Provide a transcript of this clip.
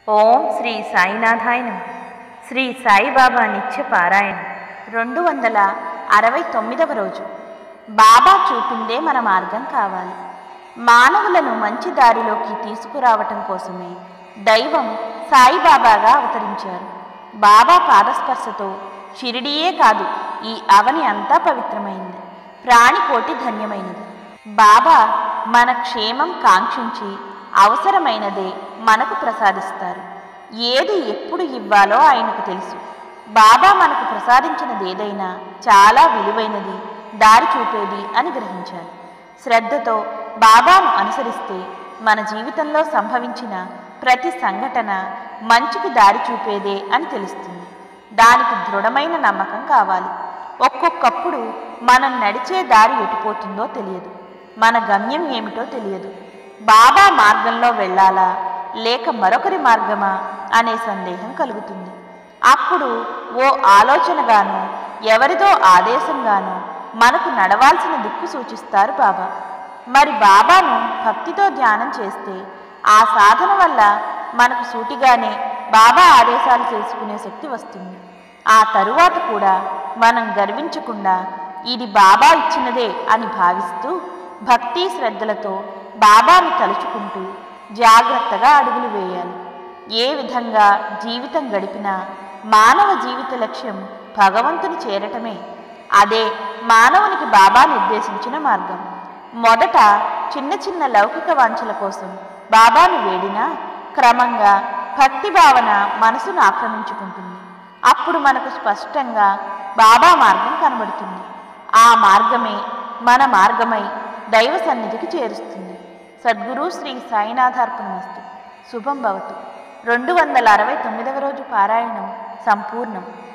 ఓం శ్రీ సాయినాథాయ నమః శ్రీ సాయిబాబా నిత్య పారాయణం రెండు వందల అరవై తొమ్మిదవ రోజు బాబా చూపిందే మన మార్గం కావాలి మానవులను మంచి దారిలోకి తీసుకురావటం కోసమే దైవం సాయిబాబాగా అవతరించారు బాబా పాదస్పర్శతో షిరిడియే కాదు ఈ అవని అంతా పవిత్రమైంది ప్రాణికోటి ధన్యమైనది బాబా మన క్షేమం కాంక్షించి అవసరమైనదే మనకు ప్రసాదిస్తారు ఏది ఎప్పుడు ఇవ్వాలో ఆయనకు తెలుసు బాబా మనకు ప్రసాదించినది ఏదైనా చాలా విలువైనది దారి చూపేది అని గ్రహించాలి శ్రద్ధతో బాబాను అనుసరిస్తే మన జీవితంలో సంభవించిన ప్రతి సంఘటన మంచికి దారి చూపేదే అని తెలుస్తుంది దానికి దృఢమైన నమ్మకం కావాలి ఒక్కొక్కప్పుడు మనం నడిచే దారి ఎటుపోతుందో తెలియదు మన గమ్యం ఏమిటో తెలియదు బాబా మార్గంలో వెళ్ళాలా లేక మరొకరి మార్గమా అనే సందేహం కలుగుతుంది అప్పుడు ఓ ఆలోచనగాను ఎవరిదో ఆదేశంగాను మనకు నడవాల్సిన దిక్కు సూచిస్తారు బాబా మరి బాబాను భక్తితో ధ్యానం చేస్తే ఆ సాధన వల్ల మనకు సూటిగానే బాబా ఆదేశాలు చేసుకునే శక్తి వస్తుంది ఆ తరువాత కూడా మనం గర్వించకుండా ఇది బాబా ఇచ్చినదే అని భావిస్తూ భక్తి శ్రద్ధలతో బాబాను తలుచుకుంటూ జాగ్రత్తగా అడుగులు వేయాలి ఏ విధంగా జీవితం గడిపినా మానవ జీవిత లక్ష్యం భగవంతుని చేరటమే అదే మానవునికి బాబా నిర్దేశించిన మార్గం మొదట చిన్న చిన్న లౌకిక వాంఛల కోసం బాబాను వేడినా క్రమంగా భక్తి భావన మనసును ఆక్రమించుకుంటుంది అప్పుడు మనకు స్పష్టంగా బాబా మార్గం కనబడుతుంది ఆ మార్గమే మన మార్గమై దైవ సన్నిధికి చేరుస్తుంది సద్గురు శ్రీ సాయినాథార్పణమస్తు శుభం భవతు రెండు వందల అరవై తొమ్మిదవ రోజు పారాయణం సంపూర్ణం